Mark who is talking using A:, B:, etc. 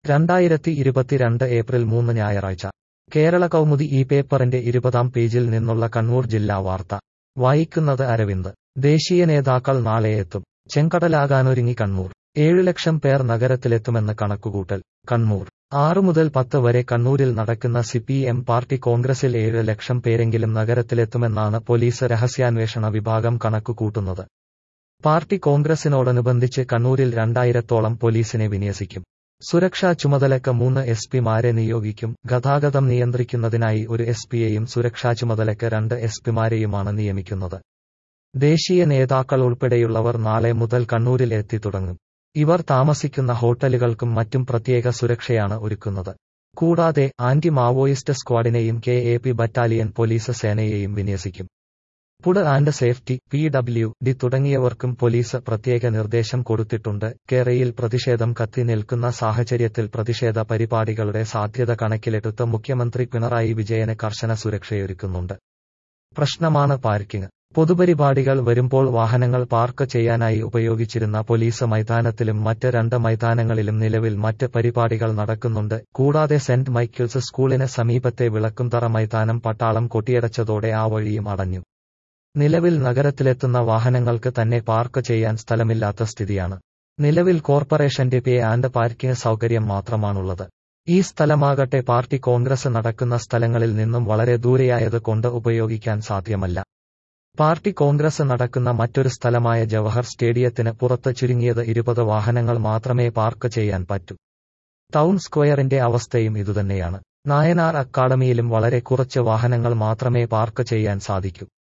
A: രണ്ടായിരത്തി ഇരുപത്തിരണ്ട് ഏപ്രിൽ മൂന്ന് ഞായറാഴ്ച കേരള കൗമുദി ഈ പേപ്പറിന്റെ ഇരുപതാം പേജിൽ നിന്നുള്ള കണ്ണൂർ ജില്ലാ വാർത്ത വായിക്കുന്നത് അരവിന്ദ് ദേശീയ നേതാക്കൾ നാളെ എത്തും ചെങ്കടലാകാനൊരുങ്ങി കണ്ണൂർ ഏഴു ലക്ഷം പേർ നഗരത്തിലെത്തുമെന്ന് കണക്കുകൂട്ടൽ കണ്ണൂർ ആറു മുതൽ പത്ത് വരെ കണ്ണൂരിൽ നടക്കുന്ന സിപിഎം പാർട്ടി കോൺഗ്രസിൽ ഏഴ് ലക്ഷം പേരെങ്കിലും നഗരത്തിലെത്തുമെന്നാണ് പോലീസ് രഹസ്യാന്വേഷണ വിഭാഗം കണക്കുകൂട്ടുന്നത് പാർട്ടി കോൺഗ്രസിനോടനുബന്ധിച്ച് കണ്ണൂരിൽ രണ്ടായിരത്തോളം പോലീസിനെ വിന്യസിക്കും സുരക്ഷാ ചുമതലക്ക് മൂന്ന് എസ് പിമാരെ നിയോഗിക്കും ഗതാഗതം നിയന്ത്രിക്കുന്നതിനായി ഒരു എസ് പിയെയും സുരക്ഷാ ചുമതലക്ക് രണ്ട് എസ് പിമാരെയുമാണ് നിയമിക്കുന്നത് ദേശീയ നേതാക്കൾ ഉൾപ്പെടെയുള്ളവർ നാളെ മുതൽ കണ്ണൂരിൽ എത്തിത്തുടങ്ങും ഇവർ താമസിക്കുന്ന ഹോട്ടലുകൾക്കും മറ്റും പ്രത്യേക സുരക്ഷയാണ് ഒരുക്കുന്നത് കൂടാതെ ആന്റി മാവോയിസ്റ്റ് സ്ക്വാഡിനെയും K A P battalion police സേനയെയും വിന്യസിക്കും food and safety P W D തുടങ്ങിയവർക്കും പോലീസ് പ്രത്യേക നിർദ്ദേശം കൊടുത്തിട്ടുണ്ട് കേരയിൽ പ്രതിഷേധം കത്തി നിൽക്കുന്ന സാഹചര്യത്തിൽ പ്രതിഷേധ പരിപാടികളുടെ സാധ്യത കണക്കിലെടുത്ത് മുഖ്യമന്ത്രി പിണറായി വിജയന് കർശന സുരക്ഷയൊരുക്കുന്നുണ്ട് പ്രശ്നമാണ് പാർക്കിംഗ് പൊതുപരിപാടികൾ വരുമ്പോൾ വാഹനങ്ങൾ പാർക്ക് ചെയ്യാനായി ഉപയോഗിച്ചിരുന്ന പോലീസ് മൈതാനത്തിലും മറ്റ് രണ്ട് മൈതാനങ്ങളിലും നിലവിൽ മറ്റ് പരിപാടികൾ നടക്കുന്നുണ്ട് കൂടാതെ സെന്റ് മൈക്കിൾസ് സ്കൂളിന് സമീപത്തെ വിളക്കുംതറ മൈതാനം പട്ടാളം കൊട്ടിയടച്ചതോടെ ആ വഴിയും അടഞ്ഞു നിലവിൽ നഗരത്തിലെത്തുന്ന വാഹനങ്ങൾക്ക് തന്നെ പാർക്ക് ചെയ്യാൻ സ്ഥലമില്ലാത്ത സ്ഥിതിയാണ് നിലവിൽ കോർപ്പറേഷന്റെ പേ ആൻഡ് പാർക്കിംഗ് സൗകര്യം മാത്രമാണുള്ളത് ഈ സ്ഥലമാകട്ടെ പാർട്ടി കോൺഗ്രസ് നടക്കുന്ന സ്ഥലങ്ങളിൽ നിന്നും വളരെ ദൂരെയായത് കൊണ്ട് ഉപയോഗിക്കാൻ സാധ്യമല്ല പാർട്ടി കോൺഗ്രസ് നടക്കുന്ന മറ്റൊരു സ്ഥലമായ ജവഹർ സ്റ്റേഡിയത്തിന് പുറത്ത് ചുരുങ്ങിയത് ഇരുപത് വാഹനങ്ങൾ മാത്രമേ പാർക്ക് ചെയ്യാൻ പറ്റൂ ടൗൺ സ്ക്വയറിന്റെ അവസ്ഥയും ഇതുതന്നെയാണ് നായനാർ അക്കാഡമിയിലും വളരെ കുറച്ച് വാഹനങ്ങൾ മാത്രമേ പാർക്ക് ചെയ്യാൻ സാധിക്കൂ